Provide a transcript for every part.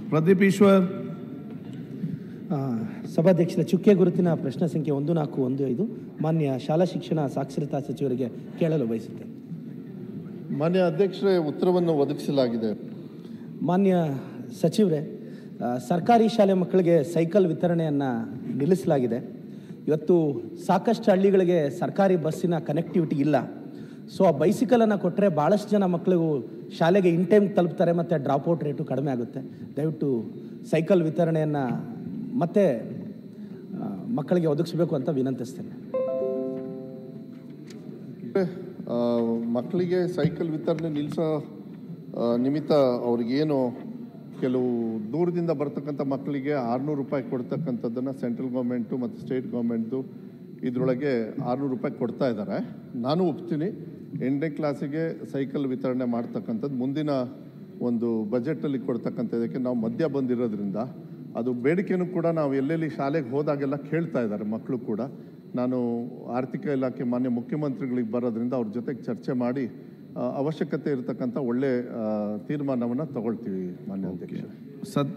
ಪ್ರದೀಪ್ ಈಶ್ವರ್ ಆ, ಸಭಾಧ್ಯಕ್ಷರ ಚುಕ್ಕೆ ಗುರುತಿನ ಪ್ರಶ್ನೆ ಸಂಖ್ಯೆ ಒಂದು ನಾಲ್ಕು ಒಂದು ಐದು ಮಾನ್ಯ ಶಾಲಾ ಶಿಕ್ಷಣ ಸಾಕ್ಷರತಾ ಸಚಿವರಿಗೆ ಕೇಳಲು ಬಯಸುತ್ತೇನೆ ಮಾನ್ಯ ಅಧ್ಯಕ್ಷರೇ ಉತ್ತರವನ್ನು ಒದಗಿಸಲಾಗಿದೆ ಮಾನ್ಯ ಸಚಿವರೇ ಆ, ಸರ್ಕಾರಿ ಶಾಲೆ ಮಕ್ಕಳಿಗೆ ಸೈಕಲ್ ವಿತರಣೆಯನ್ನು ನಿಲ್ಲಿಸಲಾಗಿದೆ ಇವತ್ತು ಸಾಕಷ್ಟು ಹಳ್ಳಿಗಳಿಗೆ ಸರ್ಕಾರಿ ಬಸ್ಸಿನ ಕನೆಕ್ಟಿವಿಟಿ ಇಲ್ಲ ಸೊ ಆ ಬೈಸಿಕಲನ್ನು ಕೊಟ್ಟರೆ ಭಾಳಷ್ಟು ಜನ ಮಕ್ಕಳು ಶಾಲೆಗೆ ಇನ್ ಟೈಮ್ ತಲುಪ್ತಾರೆ ಮತ್ತು ಡ್ರಾಪ್ಔಟ್ ರೇಟು ಕಡಿಮೆ ಆಗುತ್ತೆ ದಯವಿಟ್ಟು ಸೈಕಲ್ ವಿತರಣೆಯನ್ನು ಮತ್ತೆ ಆ, ಮಕ್ಕಳಿಗೆ ಒದಗಿಸಬೇಕು ಅಂತ ವಿನಂತಿಸ್ತೇನೆ ಆ, ಮಕ್ಕಳಿಗೆ ಸೈಕಲ್ ವಿತರಣೆ ನಿಲ್ಲಿಸೋ ಆ, ನಿಮಿತ್ತ ಅವ್ರಿಗೇನು ಕೆಲವು ದೂರದಿಂದ ಬರ್ತಕ್ಕಂಥ ಮಕ್ಕಳಿಗೆ ಆರುನೂರು ರೂಪಾಯಿ ಕೊಡ್ತಕ್ಕಂಥದ್ದನ್ನು ಸೆಂಟ್ರಲ್ ಗೌರ್ಮೆಂಟು ಮತ್ತು ಸ್ಟೇಟ್ ಗೌರ್ಮೆಂಟ್ದು ಇದರೊಳಗೆ ಆರುನೂರು ರೂಪಾಯಿ ಕೊಡ್ತಾ ಇದ್ದಾರೆ ನಾನು ಒಪ್ತೀನಿ ಎಂಟನೇ ಕ್ಲಾಸಿಗೆ ಸೈಕಲ್ ವಿತರಣೆ ಮಾಡ್ತಕ್ಕಂಥದ್ದು ಮುಂದಿನ ಒಂದು ಬಜೆಟಲ್ಲಿ ಕೊಡ್ತಕ್ಕಂಥ ಇದಕ್ಕೆ ನಾವು ಮಧ್ಯ ಬಂದಿರೋದ್ರಿಂದ ಅದು ಬೇಡಿಕೆನೂ ಕೂಡ ನಾವು ಎಲ್ಲೆಲ್ಲಿ ಶಾಲೆಗೆ ಹೋದಾಗೆಲ್ಲ ಕೇಳ್ತಾ ಇದ್ದಾರೆ ಮಕ್ಕಳು ಕೂಡ ನಾನು ಆರ್ಥಿಕ ಇಲಾಖೆ ಮಾನ್ಯ ಮುಖ್ಯಮಂತ್ರಿಗಳಿಗೆ ಬರೋದ್ರಿಂದ ಅವ್ರ ಜೊತೆಗೆ ಚರ್ಚೆ ಮಾಡಿ ಆ, ಅವಶ್ಯಕತೆ ಇರತಕ್ಕಂಥ ಒಳ್ಳೆ ಆ, ತೀರ್ಮಾನವನ್ನು ತಗೊಳ್ತೀವಿ ಮಾನ್ಯ ಅಧ್ಯಕ್ಷ ಸದ್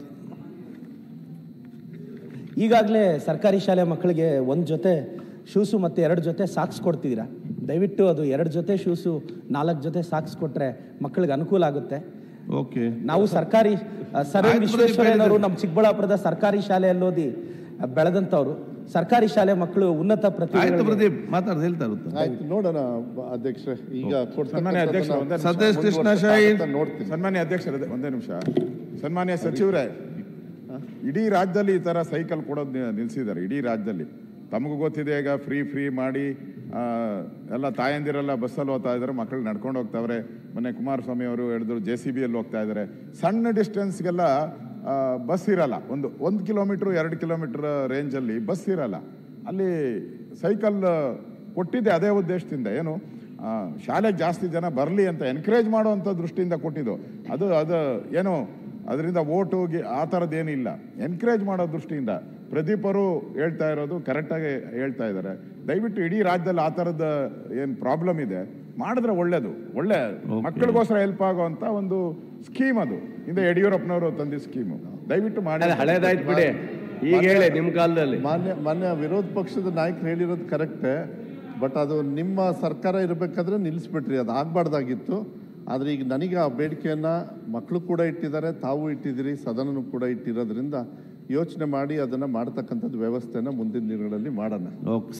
ಈಗಾಗಲೇ ಸರ್ಕಾರಿ ಶಾಲೆ ಮಕ್ಕಳಿಗೆ ಒಂದು ಜೊತೆ ಶೂಸು ಮತ್ತು ಎರಡು ಜೊತೆ ಸಾಕ್ಸ್ ಕೊಡ್ತಿದ್ದೀರಾ ದಯವಿಟ್ಟು ಅದು ಎರಡು ಜೊತೆ ಶೂಸು ನಾಲ್ಕು ಜೊತೆ ಸಾಕ್ಸ್ ಕೊಟ್ಟರೆ ಮಕ್ಕಳಿಗೆ ಅನುಕೂಲ ಆಗುತ್ತೆ ಓಕೆ ನಾವು ಸರ್ಕಾರಿ ಆ, ಸರ್ ಎಂ ಆಯ್ತು, ವಿಶ್ವೇಶ್ವರಯ್ಯನವರು ಪ್ರದೀಪ್ ನಮ್ಮ ಚಿಕ್ಕಬಳ್ಳಾಪುರದ ಸರ್ಕಾರಿ ಶಾಲೆಯಲ್ಲಿ ಓದಿ ಆ, ಬೆಳೆದಂಥವ್ರು ಸರ್ಕಾರಿ ಶಾಲೆ ಮಕ್ಕಳು ಉನ್ನತ ಆಯ್ತು ಪ್ರತಿಭೆ ಪ್ರದೀಪ್ ಮಾತಾಡ್ದು ಹೇಳ್ತಾ ಇರುತ್ತೆ ಆಯ್ತು ನೋಡೋಣ ಬ- ಅಧ್ಯಕ್ಷರೇ ಈಗ ಸನ್ಮಾನ್ಯ ಅಧ್ಯಕ್ಷ, ಒಂದೇ ಕೊಡ್ತಕ್ಕಂಥದ್ದನ್ನ ಸತೀಶ್ ಕೃಷ್ಣ ಮುಂದುವರ್ಸ್ತಾ ಶಾಹಿ. ಅಂತ ನೋಡ್ತೀನಿ ಸನ್ಮಾನ್ಯ ಅಧ್ಯಕ್ಷರೇ ಒಂದೇ ನಿಮಿಷ ಸನ್ಮಾನ್ಯ ಸಚಿವರೇ ಇಡೀ ರಾಜ್ಯದಲ್ಲಿ ಈ ಥರ ಸೈಕಲ್ ಕೊಡೋದು ನಿ- ನಿಲ್ಸಿದ್ದಾರೆ ಇಡೀ ರಾಜ್ಯದಲ್ಲಿ ತಮಗೂ ಗೊತ್ತಿದೆ ಈಗ ಫ್ರೀ ಫ್ರೀ ಮಾಡಿ ಆ, ಎಲ್ಲ ತಾಯಂದಿರೆಲ್ಲ ಬಸ್ಸಲ್ಲಿ ಹೋಗ್ತಾ ಇದ್ದಾರೆ ಮಕ್ಕಳು ನಡ್ಕೊಂಡು ಹೋಗ್ತಾವ್ರೆ ಮೊನ್ನೆ ಕುಮಾರಸ್ವಾಮಿ ಅವರು ಹೇಳಿದ್ರು ಜೆ ಸಿ ಬಿಯಲ್ಲಿ ಹೋಗ್ತಾ ಇದ್ದಾರೆ ಸಣ್ಣ ಡಿಸ್ಟೆನ್ಸ್ಗೆಲ್ಲ ಬಸ್ ಇರಲ್ಲ ಒಂದು ಒಂದು ಕಿಲೋಮೀಟ್ರ್ ಎರಡು ಕಿಲೋಮೀಟ್ರ್ ರೇಂಜಲ್ಲಿ ಬಸ್ ಇರಲ್ಲ ಅಲ್ಲಿ ಸೈಕಲ್ ಕೊಟ್ಟಿದ್ದೆ ಅದೇ ಉದ್ದೇಶದಿಂದ ಏನು ಆ, ಶಾಲೆಗೆ ಜಾಸ್ತಿ ಜನ ಬರಲಿ ಅಂತ ಎನ್ಕರೇಜ್ ಮಾಡುವಂಥ ದೃಷ್ಟಿಯಿಂದ ಕೊಟ್ಟಿದ್ದು ಅದು ಅದು ಏನು ಅದರಿಂದ ಓಟು ಗಿ ಆ ಥರದ್ದೇನು ಇಲ್ಲ ಎನ್ಕರೇಜ್ ಮಾಡೋ ದೃಷ್ಟಿಯಿಂದ ಪ್ರದೀಪ್ ಅವರು ಹೇಳ್ತಾ ಇರೋದು ಕರೆಕ್ಟಾಗಿ ಹೇಳ್ತಾ ಇದ್ದಾರೆ ದಯವಿಟ್ಟು ಇಡೀ ರಾಜ್ಯದಲ್ಲಿ ಆ ಥರದ ಏನು ಪ್ರಾಬ್ಲಮ್ ಇದೆ ಮಾಡಿದ್ರೆ ಒಳ್ಳೇದು ಒಳ್ಳೆ ಮಕ್ಕಳಿಗೋಸ್ಕರ ಹೆಲ್ಪ್ ಆಗುವಂಥ ಒಂದು ಸ್ಕೀಮ್ ಅದು ಹಿಂದೆ ಯಡಿಯೂರಪ್ಪನವರು ತಂದಿದ್ದ ಸ್ಕೀಮು ದಯವಿಟ್ಟು ಮಾಡಿ ಅದು ಹಳೇದಾಯ್ತು ಬಿಡಿ ಈಗ ಹೇಳಿ ನಿಮ್ಮ ಕಾಲದಲ್ಲಿ ಮಾನ್ಯ ಮಾನ್ಯ ವಿರೋಧ ಪಕ್ಷದ ನಾಯಕರು ಹೇಳಿರೋದು ಕರೆಕ್ಟೇ ಬಟ್ ಅದು ನಿಮ್ಮ ಸರ್ಕಾರ ಇರಬೇಕಾದ್ರೆ ನಿಲ್ಲಿಸ್ಬಿಟ್ರಿ ಅದು ಆಗಬಾರ್ದಾಗಿತ್ತು ಆದರೆ ಈಗ ನನಗೆ ಆ ಬೇಡಿಕೆಯನ್ನು ಮಕ್ಕಳು ಕೂಡ ಇಟ್ಟಿದ್ದಾರೆ ತಾವು ಇಟ್ಟಿದ್ದೀರಿ ಸದನನೂ ಕೂಡ ಇಟ್ಟಿರೋದ್ರಿಂದ ಯೋಚನೆ ಮಾಡಿ ಅದನ್ನು ಮಾಡ್ತಕ್ಕಂಥದ್ದು ವ್ಯವಸ್ಥೆನ ಮುಂದಿನ ದಿನಗಳಲ್ಲಿ ಮಾಡೋಣ ಓಕೆ